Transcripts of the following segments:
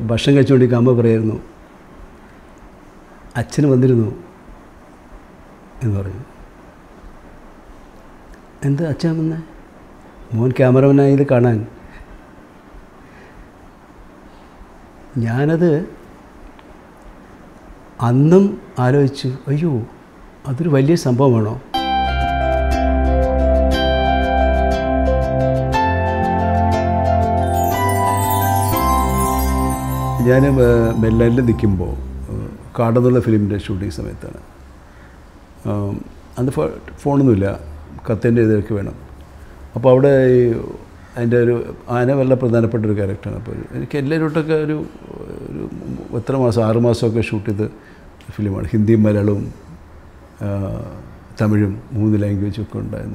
ഭക്ഷണം കഴിച്ചുകൊണ്ടിരിക്കുക അമ്മ പറയായിരുന്നു അച്ഛന് വന്നിരുന്നു എന്ന് പറഞ്ഞു എന്താ അച്ഛൻ വന്നേ മോൻ ക്യാമറമാനായത് കാണാൻ ഞാനത് അന്നും ആലോചിച്ചു അയ്യോ അതൊരു വലിയ സംഭവമാണോ ഞാൻ മെല്ലയിൽ നിൽക്കുമ്പോൾ കാടെന്നുള്ള ഫിലിമിൻ്റെ ഷൂട്ടിംഗ് സമയത്താണ് ആം, അന്ന് ഫോ ഫോണൊന്നുമില്ല കത്തിൻ്റെ ഇതൊക്കെ വേണം അപ്പോൾ അവിടെ ഈ അതിൻ്റെ ഒരു ആന വളരെ പ്രധാനപ്പെട്ട ഒരു ക്യാരക്ടറാണ് അപ്പോൾ ഒരു- എനിക്ക് എല്ലാവരോട്ടൊക്കെ ഒരു ഒരു എത്ര മാസം ആറ് മാസമൊക്കെ ഷൂട്ട് ചെയ്ത ഫിലിമാണ് ഹിന്ദിയും മലയാളവും ആ, തമിഴും മൂന്ന് ലാംഗ്വേജും ഒക്കെ ഉണ്ടായിരുന്നു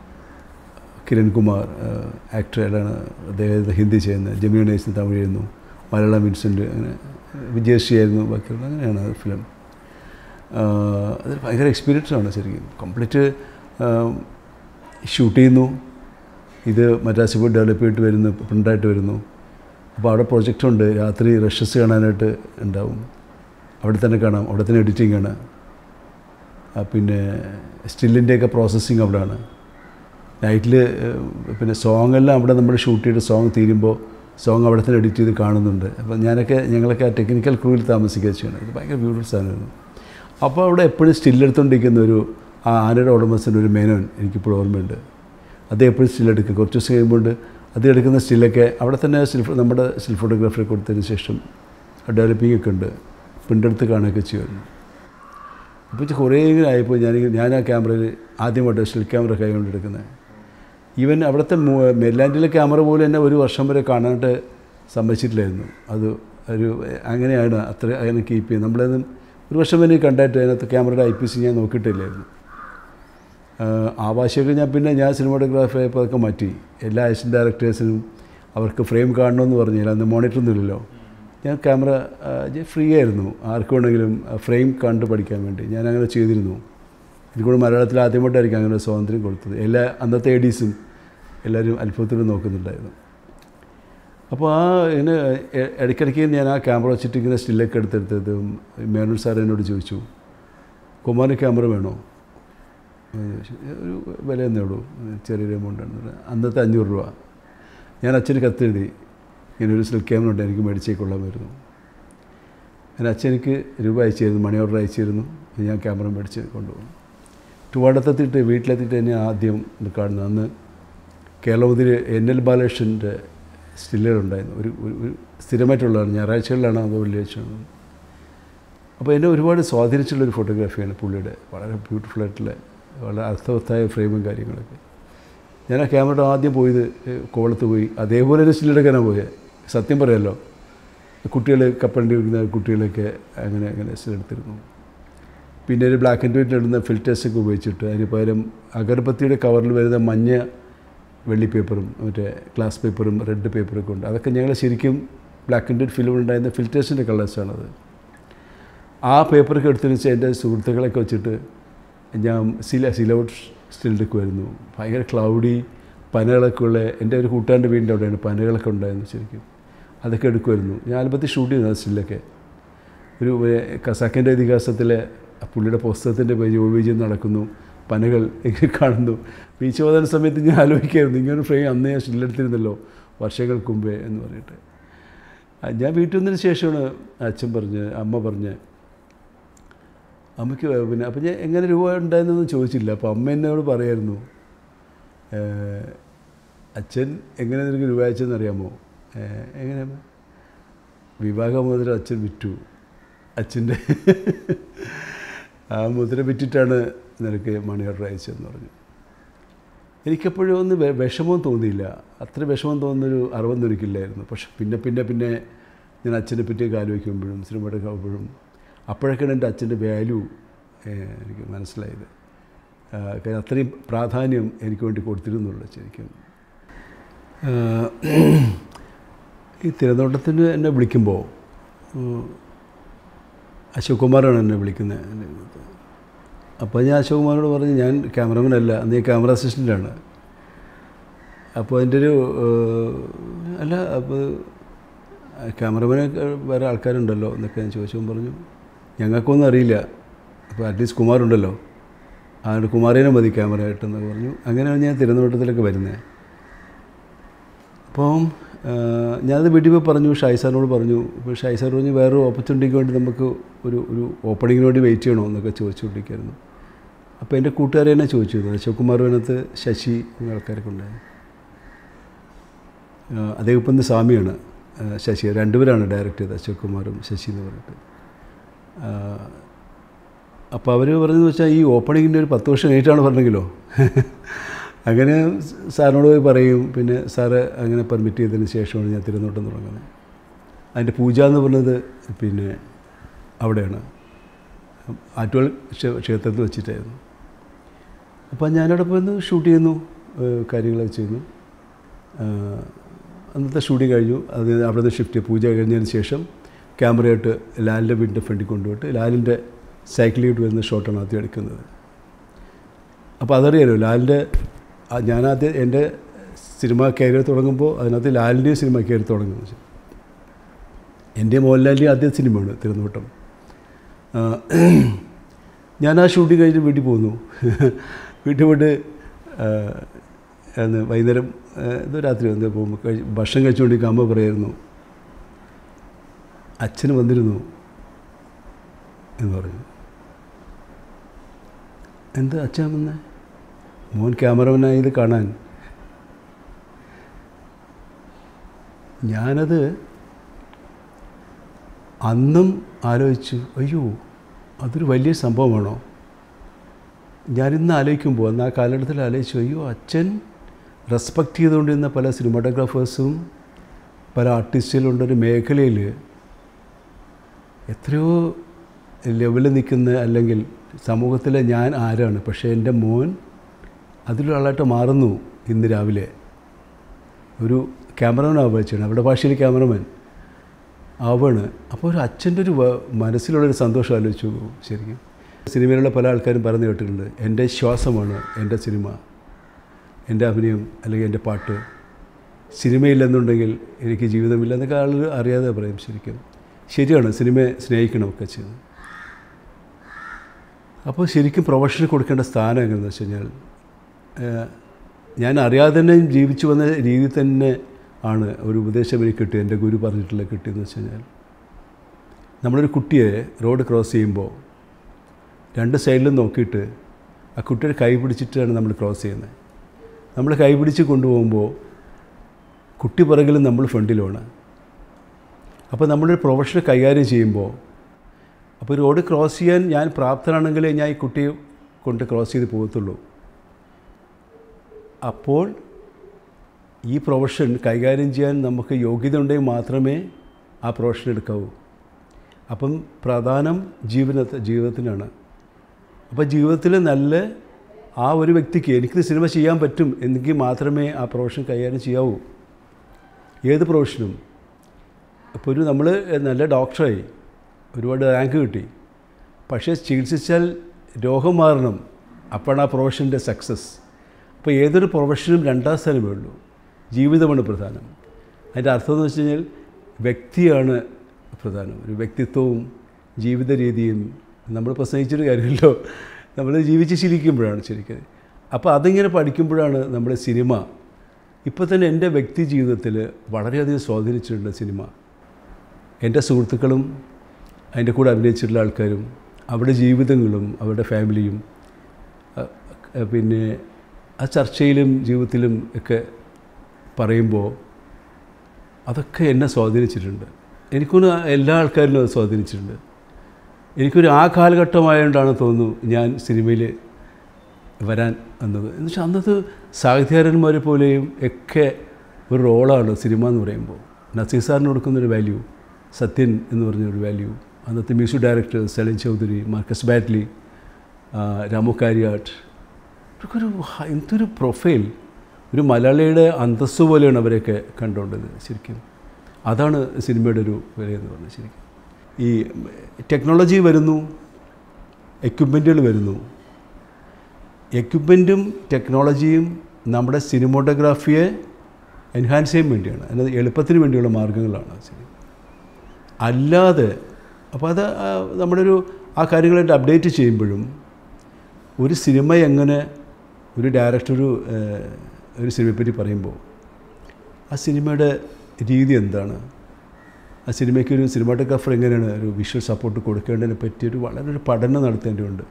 കിരൺകുമാർ ആക്ടർ അയാളാണ് അദ്ദേഹം ഹിന്ദി ചെയ്യുന്നത് ജമിനി നേഴ്സിന് തമിഴ് ചെയ്യുന്നു മലയാളം വിൻസെൻ്റ് അങ്ങനെ വിജയശ്രീ ആയിരുന്നു ബാക്കിയുള്ള അങ്ങനെയാണ് ആ ഫിലിം അത് ഭയങ്കര എക്സ്പീരിയൻസ് ആണ് ശരിക്കും കംപ്ലീറ്റ് ഷൂട്ട് ചെയ്യുന്നു ഇത് മദ്രാസിൽ പോയി ഡെവലപ്പ് ചെയ്തിട്ട് വരുന്നു പ്രിൻ്റായിട്ട് വരുന്നു അപ്പോൾ അവിടെ പ്രൊജക്റ്റ് ഉണ്ട് രാത്രി റഷസ് കാണാനായിട്ട് ഉണ്ടാവും അവിടെ തന്നെ കാണാം അവിടെ തന്നെ എഡിറ്റിംഗ് ആണ് ആ, പിന്നെ സ്റ്റില്ലിൻ്റെയൊക്കെ പ്രോസസ്സിങ് അവിടെയാണ് നൈറ്റിൽ പിന്നെ സോങ് എല്ലാം അവിടെ നമ്മൾ ഷൂട്ട് ചെയ്ത് സോങ് തീരുമ്പോൾ സോങ് അവിടെ തന്നെ എഡിറ്റ് ചെയ്ത് കാണുന്നുണ്ട് അപ്പോൾ ഞാനൊക്കെ ഞങ്ങളൊക്കെ ആ ടെക്നിക്കൽ ക്രൂവിൽ താമസിക്കുക ചെയ്യണം ഇത് ഭയങ്കര ബ്യൂട്ടിഫുൾ സാധനമായിരുന്നു അപ്പോൾ അവിടെ എപ്പോഴും സ്റ്റില്ലെടുത്തുകൊണ്ടിരിക്കുന്ന ഒരു ആ ആനയുടെ ഉടമസ്ഥൻ്റെ ഒരു മേനോൻ എനിക്കിപ്പോൾ ഓർമ്മയുണ്ട് അദ്ദേഹം എപ്പോഴും സ്റ്റില്ലെടുക്കുക കുറച്ച് ദിവസം കഴിയുമ്പോൾ അത് എടുക്കുന്ന സ്റ്റില്ലൊക്കെ അവിടെ തന്നെ സ്റ്റിൽ നമ്മുടെ സ്റ്റിൽ ഫോട്ടോഗ്രാഫറെ കൊടുത്തതിന് ശേഷം ഡെവലപ്പിംഗ് ഒക്കെ ഉണ്ട് പ്രിൻ്റെടുത്ത് കാണുകയൊക്കെ ചെയ്യുമായിരുന്നു അപ്പോൾ ഇത് കുറേ ഇങ്ങനെ ആയപ്പോൾ ഞാൻ ഞാൻ ആ ക്യാമറയിൽ ആദ്യമായിട്ട് സ്റ്റിൽ ക്യാമറ കൈകൊണ്ട് എടുക്കുന്നത് ഈവൻ അവിടുത്തെ മു- മെല്ലാൻഡിലെ ക്യാമറ പോലും എന്നെ ഒരു വർഷം വരെ കാണാനായിട്ട് സമ്മതിച്ചിട്ടില്ലായിരുന്നു അത് ഒരു അങ്ങനെയാണ് അത്ര അങ്ങനെ കീപ്പ് ചെയ്യുന്നത് നമ്മളത് ഒരു വർഷം വരെ കണ്ടായിട്ട് അതിനകത്ത് ക്യാമറയുടെ ഐ പി സി ഞാൻ നോക്കിയിട്ടില്ലായിരുന്നു ആഹ് ആ ഭാഷയൊക്കെ ഞാൻ പിന്നെ ഞാൻ സിനിമാറ്റോഗ്രാഫി ആയപ്പോൾ അതൊക്കെ മാറ്റി എല്ലാ അസിസ്റ്റൻ്റ് ഡയറക്ടേഴ്സിനും അവർക്ക് ഫ്രെയിം കാണണമെന്ന് പറഞ്ഞില്ല അന്ന് മോണിറ്ററൊന്നും ഇല്ലല്ലോ ഞാൻ ക്യാമറ ഫ്രീ ആയിരുന്നു ആർക്ക് വേണമെങ്കിലും ഫ്രെയിം കണ്ട് പഠിക്കാൻ വേണ്ടി ഞാൻ അങ്ങനെ ചെയ്തിരുന്നു എനിക്കൂടെ മലയാളത്തിൽ ആദ്യമായിട്ടായിരിക്കും അങ്ങനെ ഒരു സ്വാതന്ത്ര്യം കൊടുത്തത് എല്ലാ അന്നത്തെ എഡീസും എല്ലാവരും അത്ഭുതത്തോടെ നോക്കുന്നുണ്ടായിരുന്നു അപ്പോൾ ആ ഇങ്ങനെ എ- ഇടയ്ക്കിടയ്ക്ക് ഞാൻ ആ ക്യാമറ വെച്ചിട്ട് ഇങ്ങനെ സ്റ്റില്ലൊക്കെ എടുത്തെടുത്തത് മേനോൻ സാർ എന്നോട് ചോദിച്ചു കുമാരൻ ക്യാമറ വേണോ എന്ന് ചോദിച്ചു. ഒരു വില എന്നേ ഉള്ളൂ ചെറിയൊരു എമൗണ്ടാണ് അന്നത്തെ അഞ്ഞൂറ് രൂപ ഞാൻ അച്ഛന് കത്തെഴുതി ഇങ്ങനെ ഒരു സ്റ്റിൽ ക്യാമറ ഉണ്ട് എനിക്ക് മേടിച്ചേക്കൊള്ളാമായിരുന്നു ഞാൻ അച്ഛൻ എനിക്ക് രൂപ അയച്ചിരുന്നു മണി ഓർഡർ അയച്ചിരുന്നു ഞാൻ ക്യാമറ മേടിച്ച് കൊണ്ടുപോകും ട്രിവാണ്ടത്തെത്തിയിട്ട് വീട്ടിലെത്തിയിട്ട് തന്നെ ആദ്യം ഇത് കാണുന്നത് അന്ന് കേരളമുതിൽ എൻ എൽ ബാലകൃഷ്ണൻ്റെ സ്റ്റില്ലുകളുണ്ടായിരുന്നു ഒരു ഒരു ഒരു സ്ഥിരമായിട്ടുള്ളതാണ് ഞായറാഴ്ചകളിലാണ് അത് വെള്ളിയാഴ്ച അപ്പോൾ എന്നെ ഒരുപാട് സ്വാധീനിച്ചുള്ളൊരു ഫോട്ടോഗ്രാഫിയാണ് പുള്ളിയുടെ വളരെ ബ്യൂട്ടിഫുൾ ആയിട്ടുള്ള വളരെ അർത്ഥവത്തായ ഫ്രെയിമും കാര്യങ്ങളൊക്കെ ഞാൻ ആ ക്യാമറയുടെ ആദ്യം പോയത് ഏഹ്, കോവളത്ത് പോയി അതേപോലെ ഒരു സ്റ്റില്ലെടുക്കാനാണ് പോയത് സത്യം പറയാമല്ലോ കുട്ടികൾ കപ്പലണ്ടി വിൽക്കുന്ന കുട്ടികളൊക്കെ അങ്ങനെ അങ്ങനെ സ്റ്റിലെടുത്തിരുന്നു പിന്നെ ഒരു ബ്ലാക്ക് ആൻഡ് വൈറ്റിൽ ഇടുന്ന ഫിൽറ്റേഴ്സൊക്കെ ഉപയോഗിച്ചിട്ട് അതിന് പകരം അഗർബത്തിയുടെ കവറിൽ വരുന്ന മഞ്ഞ വെള്ളി പേപ്പറും മറ്റേ ഗ്ലാസ് പേപ്പറും റെഡ് പേപ്പറൊക്കെ ഉണ്ട് അതൊക്കെ ഞങ്ങൾ ശരിക്കും ബ്ലാക്ക് ആൻഡ് വൈറ്റ് ഫിലിം ഉണ്ടായിരുന്ന ഫിൽറ്റേഴ്സിൻ്റെ കളേഴ്സാണത് ആ പേപ്പറൊക്കെ എടുത്തതിന് വെച്ചാൽ എൻ്റെ സുഹൃത്തുക്കളൊക്കെ വെച്ചിട്ട് ഞാൻ സില സിലൗട്ട് സ്റ്റിൽ എടുക്കുമായിരുന്നു ഭയങ്കര ക്ലൗഡി പനകളൊക്കെ ഉള്ള എൻ്റെ ഒരു കൂട്ടാൻ്റെ വീടിൻ്റെ അവിടെയാണ് പനകളൊക്കെ ഉണ്ടായിരുന്നു ശരിക്കും അതൊക്കെ എടുക്കുമായിരുന്നു ഞാൻ ആൽബത്തിൽ ഷൂട്ട് ചെയ്തു ആ സ്റ്റില്ലൊക്കെ ഒരു സെക്കൻഡ് ഇതിഹാസത്തിലെ ആ പുള്ളിയുടെ പുസ്തകത്തിൻ്റെ പേജ് ഒ വിജയം നടക്കുന്നു പനകൾ ഇങ്ങനെ കാണുന്നു ബീച്ച് പോകുന്ന സമയത്ത് ഞാൻ ആലോചിക്കായിരുന്നു ഇങ്ങനെ ഒരു ഫ്രെയിം അന്ന് ഞാൻ സ്റ്റില്ലെടുത്തിരുന്നല്ലോ വർഷങ്ങൾക്ക് മുമ്പേ എന്ന് പറഞ്ഞിട്ട് ആ, ഞാൻ വീട്ടിൽ വന്നതിന് ശേഷമാണ് അച്ഛൻ പറഞ്ഞ് അമ്മ പറഞ്ഞ് അമ്മയ്ക്ക് പിന്നെ അപ്പം ഞാൻ എങ്ങനെ രൂപ ഉണ്ടായിരുന്നൊന്നും ചോദിച്ചില്ല അപ്പോൾ അമ്മ എന്നോട് പറയായിരുന്നു ഏഹ്, അച്ഛൻ എങ്ങനെ നിനക്ക് രൂപ അയച്ചെന്ന് അറിയാമോ ഏഹ്, എങ്ങനെ അമ്മ? വിവാഹം മുതൽ അച്ഛൻ വിറ്റു അച്ഛൻ്റെ ആ മുദ്ര വിറ്റിട്ടാണ് നിനക്ക് മണി ഓർഡർ അയച്ചതെന്ന് പറഞ്ഞു എനിക്കെപ്പോഴും ഒന്ന് വെ- വിഷമം തോന്നിയില്ല അത്ര വിഷമം തോന്നുന്നൊരു അറിവൊന്നും എനിക്കില്ലായിരുന്നു പക്ഷെ പിന്നെ പിന്നെ പിന്നെ ഞാൻ അച്ഛനെ പറ്റിയൊക്കെ ആലോചിക്കുമ്പോഴും സിനിമയുടെ കാണുമ്പോഴും അപ്പോഴൊക്കെയാണ് എൻ്റെ അച്ഛൻ്റെ വാല്യൂ എനിക്ക് മനസ്സിലായത് ആ, കാര്യം അത്രയും പ്രാധാന്യം എനിക്ക് വേണ്ടി കൊടുത്തിരുന്നുള്ളൂ ശരിക്കും ആ, ഈ തിരുവനന്തപുരത്തിന് എന്നെ വിളിക്കുമ്പോൾ അശോക് കുമാറാണ് എന്നെ വിളിക്കുന്നത് അപ്പോൾ ഞാൻ അശോക് കുമാറിനോട് പറഞ്ഞു ഞാൻ ക്യാമറമാൻ അല്ല അന്ന് ഞാൻ ക്യാമറ അസിസ്റ്റൻ്റാണ് അപ്പോൾ അതിൻ്റെ ഒരു ഏഹ്, അല്ല അപ്പോൾ ക്യാമറമാനെ വേറെ ആൾക്കാരുണ്ടല്ലോ എന്നൊക്കെ ഞാൻ ചോദിച്ചപ്പോൾ പറഞ്ഞു ഞങ്ങൾക്കൊന്നും അറിയില്ല അപ്പോൾ അറ്റ്ലീസ്റ്റ് കുമാറുണ്ടല്ലോ അതുകൊണ്ട് കുമാരേനെ മതി ക്യാമറ ആയിട്ടെന്നൊക്കെ പറഞ്ഞു അങ്ങനെയാണ് ഞാൻ തിരുവനന്തപുരത്തിലൊക്കെ വരുന്നത് അപ്പം ഞാനത് വീട്ടിൽ പോയി പറഞ്ഞു ഷായി സാറിനോട് പറഞ്ഞു ഇപ്പോൾ ഷായി സാർ പറഞ്ഞു വേറൊരു ഓപ്പർച്യൂണിറ്റിക്ക് വേണ്ടി നമുക്ക് ഒരു ഒരു ഓപ്പണിങ്ങിന് വേണ്ടി വെയിറ്റ് ചെയ്യണോ എന്നൊക്കെ ചോദിച്ചുകൊണ്ടിരിക്കുകയായിരുന്നു അപ്പോൾ എൻ്റെ കൂട്ടുകാരെ തന്നെ ചോദിച്ചു അശോകുമാർ വനത്ത് ശശി എന്ന ആൾക്കാരൊക്കെ ഉണ്ടായി അദ്ദേഹം ഇപ്പം ഇന്ന് സ്വാമിയാണ് ശശി രണ്ടുപേരാണ് ഡയറക്റ്റ് ചെയ്തത് അശോക് കുമാറും ശശി എന്ന് പറഞ്ഞിട്ട് അപ്പോൾ അവർ പറഞ്ഞതെന്ന് വെച്ചാൽ ഈ ഓപ്പണിങ്ങിൻ്റെ ഒരു പത്ത് വർഷം കഴിഞ്ഞിട്ടാണ് പറഞ്ഞെങ്കിലോ അങ്ങനെ സാറിനോട് പോയി പറയും പിന്നെ സാറ് അങ്ങനെ പെർമിറ്റ് ചെയ്തതിന് ശേഷമാണ് ഞാൻ തിരുവനന്തപുരം തുടങ്ങുന്നത് അതിൻ്റെ പൂജ എന്ന് പറഞ്ഞത് പിന്നെ അവിടെയാണ് ആറ്റുവൽ ക്ഷേത്രത്തിൽ വെച്ചിട്ടായിരുന്നു അപ്പോൾ ഞാനവിടെ പോയി ഷൂട്ട് ചെയ്യുന്നു കാര്യങ്ങളൊക്കെ ചെയ്യുന്നു അന്നത്തെ ഷൂട്ടിങ് കഴിഞ്ഞു അത് അവിടെ നിന്ന് ഷിഫ്റ്റ് പൂജ കഴിഞ്ഞതിന് ശേഷം ക്യാമറയായിട്ട് ലാലിൻ്റെ വീടിൻ്റെ ഫ്രണ്ടിൽ കൊണ്ടുപോയിട്ട് ലാലിൻ്റെ സൈക്കിളിലോട്ട് വരുന്ന ഷോട്ടാണ് ആദ്യം എടുക്കുന്നത് അപ്പോൾ അതറിയാലോ ലാലിൻ്റെ ഞാനാദ്യം എൻ്റെ സിനിമ കരിയർ തുടങ്ങുമ്പോൾ അതിനകത്ത് ലാലിൻ്റെയും സിനിമ കരിയർ തുടങ്ങുന്നു എൻ്റെ മോഹൻലാലിൻ്റെ ആദ്യ സിനിമയാണ് തിരുവനന്തപുരം ഞാൻ ആ ഷൂട്ടിങ് കഴിഞ്ഞ് വീട്ടിൽ പോന്നു വീട്ടിൽ പോയിട്ട് അന്ന് വൈകുന്നേരം എന്തോ രാത്രി എന്തോ പോകുമ്പോൾ കഴി ഭക്ഷണം കഴിച്ചുകൊണ്ടിരിക്കുക അമ്മ പറയായിരുന്നു അച്ഛന് വന്നിരുന്നു എന്ന് പറഞ്ഞു എന്താ അച്ഛൻ വന്നേ മോൻ ക്യാമറമാനായി ഇത് കാണാൻ ഞാനത് അന്നും ആലോചിച്ചു അയ്യോ അതൊരു വലിയ സംഭവമാണോ ഞാനിന്ന് ആലോചിക്കുമ്പോൾ അന്ന് ആ കാലഘട്ടത്തിൽ ആലോചിച്ചു അയ്യോ അച്ഛൻ റെസ്പെക്റ്റ് ചെയ്തുകൊണ്ടിരുന്ന പല സിനിമാറ്റോഗ്രാഫേഴ്സും പല ആർട്ടിസ്റ്റുകളുണ്ടൊരു മേഖലയിൽ എത്രയോ ലെവലിൽ നിൽക്കുന്ന അല്ലെങ്കിൽ സമൂഹത്തിലെ ഞാൻ ആരാണ് പക്ഷേ എൻ്റെ മോൻ അതിലൊരാളായിട്ട് മാറുന്നു ഇന്ന് രാവിലെ ഒരു ക്യാമറമാൻ ആവുകയാണ് അവരുടെ ഭാഷയിൽ ക്യാമറമാൻ ആവാണ് അപ്പോൾ ഒരു അച്ഛൻ്റെ ഒരു മനസ്സിലുള്ളൊരു സന്തോഷം ആലോചിച്ചു ശരിക്കും സിനിമയിലുള്ള പല ആൾക്കാരും പറഞ്ഞു കേട്ടിട്ടുണ്ട് എൻ്റെ ശ്വാസമാണ് എൻ്റെ സിനിമ എൻ്റെ അഭിനയം അല്ലെങ്കിൽ എൻ്റെ പാട്ട് സിനിമയില്ലെന്നുണ്ടെങ്കിൽ എനിക്ക് ജീവിതമില്ല എന്നൊക്കെ ആളുകൾ അറിയാതെ പറയും ശരിക്കും ശരിയാണ് സിനിമയെ സ്നേഹിക്കണമൊക്കെ ചെയ്യുന്നത് അപ്പോൾ ശരിക്കും പ്രൊഫഷന് കൊടുക്കേണ്ട സ്ഥാനം എങ്ങനെയെന്ന് വെച്ച് കഴിഞ്ഞാൽ ഞാൻ അറിയാതെ തന്നെ ജീവിച്ചു വന്ന രീതി തന്നെ ആണ് ഒരു ഉപദേശം എനിക്ക് കിട്ടിയത് എൻ്റെ ഗുരു പറഞ്ഞിട്ടുള്ള കിട്ടിയെന്ന് വെച്ച് കഴിഞ്ഞാൽ നമ്മളൊരു കുട്ടിയെ റോഡ് ക്രോസ് ചെയ്യുമ്പോൾ രണ്ട് സൈഡിലും നോക്കിയിട്ട് ആ കുട്ടിയുടെ കൈ പിടിച്ചിട്ടാണ് നമ്മൾ ക്രോസ് ചെയ്യുന്നത് നമ്മൾ കൈ പിടിച്ച് കൊണ്ടുപോകുമ്പോൾ കുട്ടി പുറകിലും നമ്മൾ ഫ്രണ്ടിലുമാണ് അപ്പോൾ നമ്മളൊരു പ്രൊഫഷണൽ കൈകാര്യം ചെയ്യുമ്പോൾ അപ്പോൾ റോഡ് ക്രോസ് ചെയ്യാൻ ഞാൻ പ്രാപ്തനാണെങ്കിലേ ഞാൻ ഈ കുട്ടിയെ കൊണ്ട് ക്രോസ് ചെയ്ത് പോകത്തുള്ളൂ അപ്പോൾ ഈ പ്രൊഫഷൻ കൈകാര്യം ചെയ്യാൻ നമുക്ക് യോഗ്യത ഉണ്ടെങ്കിൽ മാത്രമേ ആ പ്രൊഫഷൻ എടുക്കാവൂ അപ്പം പ്രധാനം ജീവന ജീവിതത്തിനാണ് അപ്പോൾ ജീവിതത്തിൽ നല്ല ആ ഒരു വ്യക്തിക്ക് എനിക്ക് സിനിമ ചെയ്യാൻ പറ്റും എന്നെങ്കിൽ മാത്രമേ ആ പ്രൊഫഷൻ കൈകാര്യം ചെയ്യാവൂ ഏത് പ്രൊഫഷനും ഇപ്പോൾ ഒരു നമ്മൾ നല്ല ഡോക്ടറായി ഒരുപാട് റാങ്ക് കിട്ടി പക്ഷേ ചികിത്സിച്ചാൽ രോഗം മാറണം അപ്പോഴാണ് ആ പ്രൊഫഷൻ്റെ സക്സസ് അപ്പോൾ ഏതൊരു പ്രൊഫഷനും രണ്ടാം സ്ഥാനമേ ഉള്ളൂ ജീവിതമാണ് പ്രധാനം അതിൻ്റെ അർത്ഥം എന്ന് വെച്ച് കഴിഞ്ഞാൽ വ്യക്തിയാണ് പ്രധാനം ഒരു വ്യക്തിത്വവും ജീവിത രീതിയും നമ്മൾ പ്രസംഗിച്ചൊരു കാര്യമല്ലോ നമ്മൾ ജീവിച്ച് ശീലിക്കുമ്പോഴാണ് ശരിക്കും അപ്പോൾ അതിങ്ങനെ പഠിക്കുമ്പോഴാണ് നമ്മുടെ സിനിമ ഇപ്പോൾ തന്നെ എൻ്റെ വ്യക്തി ജീവിതത്തിൽ വളരെയധികം സ്വാധീനിച്ചിട്ടുണ്ട് സിനിമ എൻ്റെ സുഹൃത്തുക്കളും അതിൻ്റെ കൂടെ അഭിനയിച്ചിട്ടുള്ള ആൾക്കാരും അവരുടെ ജീവിതങ്ങളും അവരുടെ ഫാമിലിയും പിന്നെ ആ ചർച്ചയിലും ജീവിതത്തിലും ഒക്കെ പറയുമ്പോൾ അതൊക്കെ എന്നെ സ്വാധീനിച്ചിട്ടുണ്ട് എനിക്കൊന്ന് എല്ലാ ആൾക്കാരിലും അത് സ്വാധീനിച്ചിട്ടുണ്ട് എനിക്കൊരു ആ കാലഘട്ടമായതുകൊണ്ടാണ് തോന്നുന്നു ഞാൻ സിനിമയിൽ വരാൻ വന്നത് എന്ന് വെച്ചാൽ അന്നത്തെ സാഹിത്യകാരന്മാരെ പോലെയും ഒക്കെ ഒരു റോളാണ് സിനിമ എന്ന് പറയുമ്പോൾ നസീർ സാറിന് കൊടുക്കുന്നൊരു വാല്യൂ സത്യൻ എന്ന് പറഞ്ഞൊരു വാല്യൂ അന്നത്തെ music director Salil Chowdhury Marcus Bartley Ramu Kariat ഇവർക്കൊരു എന്തൊരു പ്രൊഫൈൽ ഒരു മലയാളിയുടെ അന്തസ്സ് പോലെയാണ് അവരെയൊക്കെ കണ്ടുകൊണ്ടത് ശരിക്കും അതാണ് സിനിമയുടെ ഒരു വിലയെന്ന് പറഞ്ഞത് ശരിക്കും ഈ ടെക്നോളജി വരുന്നു എക്യുപ്മെൻറ്റുകൾ വരുന്നു എക്യുപ്മെൻറ്റും ടെക്നോളജിയും നമ്മുടെ സിനിമോട്ടോഗ്രാഫിയെ എൻഹാൻസ് ചെയ്യാൻ വേണ്ടിയാണ് അതിനത് എളുപ്പത്തിന് വേണ്ടിയുള്ള മാർഗ്ഗങ്ങളാണ് ശരി അല്ലാതെ അപ്പോൾ അത് ആ, നമ്മുടെ ഒരു ആ കാര്യങ്ങളായിട്ട് അപ്ഡേറ്റ് ചെയ്യുമ്പോഴും ഒരു സിനിമ എങ്ങനെ ഒരു ഡയറക്ടർ ഒരു ഏഹ്, ഒരു സിനിമയെപ്പറ്റി പറയുമ്പോൾ ആ സിനിമയുടെ രീതി എന്താണ് ആ സിനിമയ്ക്ക് ഒരു സിനിമാറ്റോഗ്രാഫർ എങ്ങനെയാണ് ഒരു വിഷ്വൽ സപ്പോർട്ട് കൊടുക്കേണ്ടതിനെ പറ്റിയൊരു വളരെ ഒരു പഠനം നടത്തേണ്ടതുണ്ട്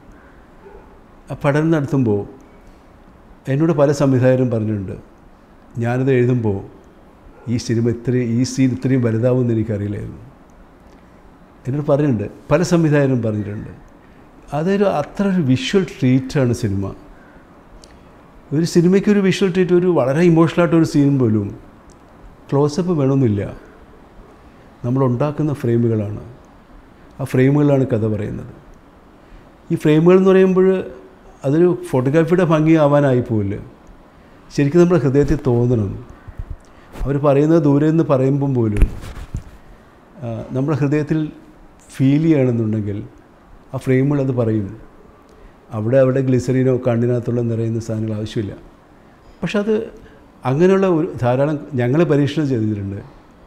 ആ പഠനം നടത്തുമ്പോൾ എന്നോട് പല സംവിധായകരും പറഞ്ഞിട്ടുണ്ട് ഞാനത് എഴുതുമ്പോൾ ഈ സിനിമ ഇത്രയും ഈ സീൻ ഇത്രയും വലുതാവുമെന്ന് എനിക്കറിയില്ലായിരുന്നു എന്നോട് പറഞ്ഞിട്ടുണ്ട് പല സംവിധായകരും പറഞ്ഞിട്ടുണ്ട് അതൊരു അത്ര ഒരു വിഷ്വൽ ട്രീറ്റാണ് സിനിമ ഒരു സിനിമയ്ക്ക് ഒരു വിഷ്വൽ ട്രീറ്റ് ഒരു വളരെ ഇമോഷണലായിട്ടൊരു സീൻ പോലും ക്ലോസപ്പ് വേണമെന്നില്ല നമ്മൾ ഉണ്ടാക്കുന്ന ഫ്രെയിമുകളാണ് ആ ഫ്രെയിമുകളിലാണ് കഥ പറയുന്നത് ഈ ഫ്രെയിമുകൾ എന്ന് പറയുമ്പോൾ അതൊരു ഫോട്ടോഗ്രാഫിയുടെ ഭംഗി ആവാനായി പോവില്ല ശരിക്കും നമ്മുടെ ഹൃദയത്തിൽ തോന്നണം അവർ പറയുന്നത് ദൂരെ നിന്ന് പറയുമ്പം പോലും ആ, നമ്മുടെ ഹൃദയത്തിൽ ഫീൽ ചെയ്യണമെന്നുണ്ടെങ്കിൽ ആ ഫ്രെയിമുകൾ അത് പറയും അവിടെ അവിടെ ഗ്ലിസറിനോ കണ്ണിനകത്തുള്ള നിറയുന്ന സാധനങ്ങൾ ആവശ്യമില്ല പക്ഷെ അത് അങ്ങനെയുള്ള ഒരു ധാരാളം ഞങ്ങൾ പരീക്ഷണം ചെയ്തിട്ടുണ്ട്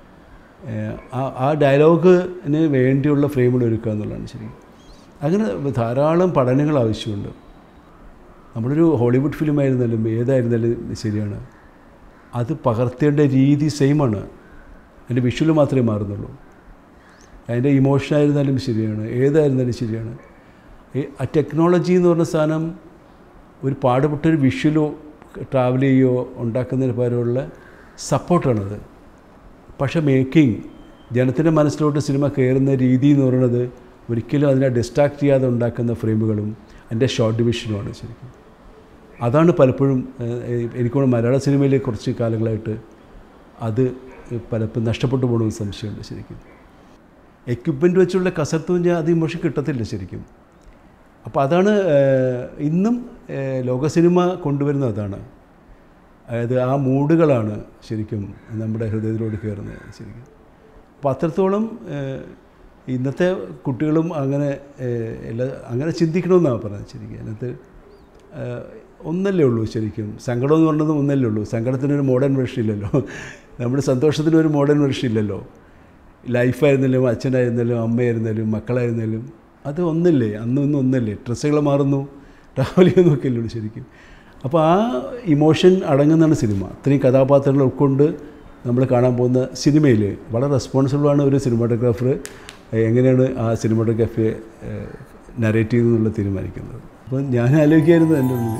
ഏഹ് ആ ആ ഡയലോഗിന് വേണ്ടിയുള്ള ഫ്രെയിമുകൾ ഒരുക്കുക എന്നുള്ളതാണ് ശരി അങ്ങനെ ധാരാളം പഠനങ്ങൾ ആവശ്യമുണ്ട് നമ്മളൊരു ഹോളിവുഡ് ഫിലിം ആയിരുന്നാലും ഏതായിരുന്നാലും ശരിയാണ് അത് പകർത്തേണ്ട രീതി സെയിമാണ് അതിൻ്റെ വിഷ്വൽ മാത്രമേ മാറുന്നുള്ളൂ അതിൻ്റെ ഇമോഷൻ ആയിരുന്നാലും ശരിയാണ് ഏതായിരുന്നാലും ശരിയാണ് ഈ ആ ടെക്നോളജി എന്ന് പറഞ്ഞ സാധനം ഒരു പാടുപെട്ടൊരു വിഷ്വലോ ട്രാവൽ ചെയ്യുകയോ ഉണ്ടാക്കുന്നതിന് പകരമുള്ള സപ്പോർട്ടാണത് പക്ഷേ മേക്കിംഗ് ജനത്തിൻ്റെ മനസ്സിലോട്ട് സിനിമ കയറുന്ന രീതി എന്ന് പറയുന്നത് ഒരിക്കലും അതിനെ ഡിസ്ട്രാക്ട് ചെയ്യാതെ ഉണ്ടാക്കുന്ന ഫ്രെയിമുകളും അതിൻ്റെ ഷോർട്ട് ഡിവിഷനുമാണ് ശരിക്കും അതാണ് പലപ്പോഴും ഏഹ്, എനിക്കോട് മലയാള സിനിമയിലെ കുറച്ച് കാലങ്ങളായിട്ട് അത് പലപ്പോഴും നഷ്ടപ്പെട്ടു പോകണമെന്ന് സംശയമുണ്ട് ശരിക്കും എക്യുപ്മെൻറ്റ് വെച്ചുള്ള കസർത്ത് ഞാൻ അത് ഇമോഷൻ കിട്ടത്തില്ല ശരിക്കും അപ്പോൾ അതാണ് ഏഹ്, ഇന്നും ഏഹ്, ലോക സിനിമ കൊണ്ടുവരുന്നത് അതാണ് അതായത് ആ മൂഡുകളാണ് ശരിക്കും നമ്മുടെ ഹൃദയത്തിലോട്ട് കയറുന്നത് ശരിക്കും അപ്പോൾ അത്രത്തോളം ഏഹ്, ഇന്നത്തെ കുട്ടികളും അങ്ങനെ ഏഹ്, എല്ലാ അങ്ങനെ ചിന്തിക്കണമെന്നാണ് പറഞ്ഞത് ശരിക്കും അതിനകത്ത് ഏഹ്, ഒന്നല്ലേ ഉള്ളൂ ശരിക്കും സങ്കടം എന്ന് പറയുന്നത് ഒന്നല്ലേ ഉള്ളൂ സങ്കടത്തിനൊരു മോഡേൺ വെർഷൻ ഇല്ലല്ലോ നമ്മുടെ സന്തോഷത്തിന് ഒരു മോഡേൺ വെർഷൻ ഇല്ലല്ലോ ലൈഫായിരുന്നാലും അച്ഛനായിരുന്നാലും അമ്മയായിരുന്നാലും മക്കളായിരുന്നാലും അത് ഒന്നല്ലേ അന്ന് ഇന്ന് ഒന്നല്ലേ ഡ്രസ്സുകൾ മാറുന്നു ട്രാവൽ ചെയ്യുന്നൊക്കെ അല്ലേ ഉള്ളൂ ശരിക്കും അപ്പോൾ ആ ഇമോഷൻ അടങ്ങുന്നതാണ് സിനിമ അത്രയും കഥാപാത്രങ്ങൾ ഉൾക്കൊണ്ട് നമ്മൾ കാണാൻ പോകുന്ന സിനിമയിൽ വളരെ റെസ്പോൺസിബിളാണ് ഒരു സിനിമാറ്റോഗ്രാഫർ എങ്ങനെയാണ് ആ സിനിമാറ്റോഗ്രാഫിയെ നരേറ്റ് ചെയ്യുന്നതെന്നുള്ള തീരുമാനിക്കുന്നത് അപ്പോൾ ഞാൻ ആലോചിക്കായിരുന്നു എൻ്റെ ഉള്ളിൽ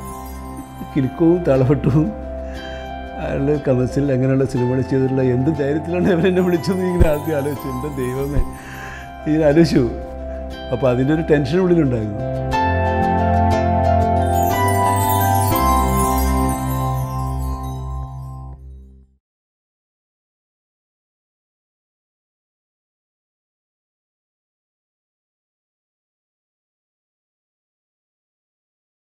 കിലുക്കവും താളവട്ടവും അയാളുടെ കമസിൽ അങ്ങനെയുള്ള സിനിമകൾ ചെയ്തിട്ടുള്ള എന്ത് ധൈര്യത്തിലാണ് അവരെന്നെ വിളിച്ചത് ഇങ്ങനെ ആദ്യം ആലോചിച്ചു എൻ്റെ ദൈവമേ ഇങ്ങനെ ആലോചിച്ചു അപ്പോൾ അതിൻ്റെ ഒരു ടെൻഷൻ ഉള്ളിലുണ്ടായിരുന്നു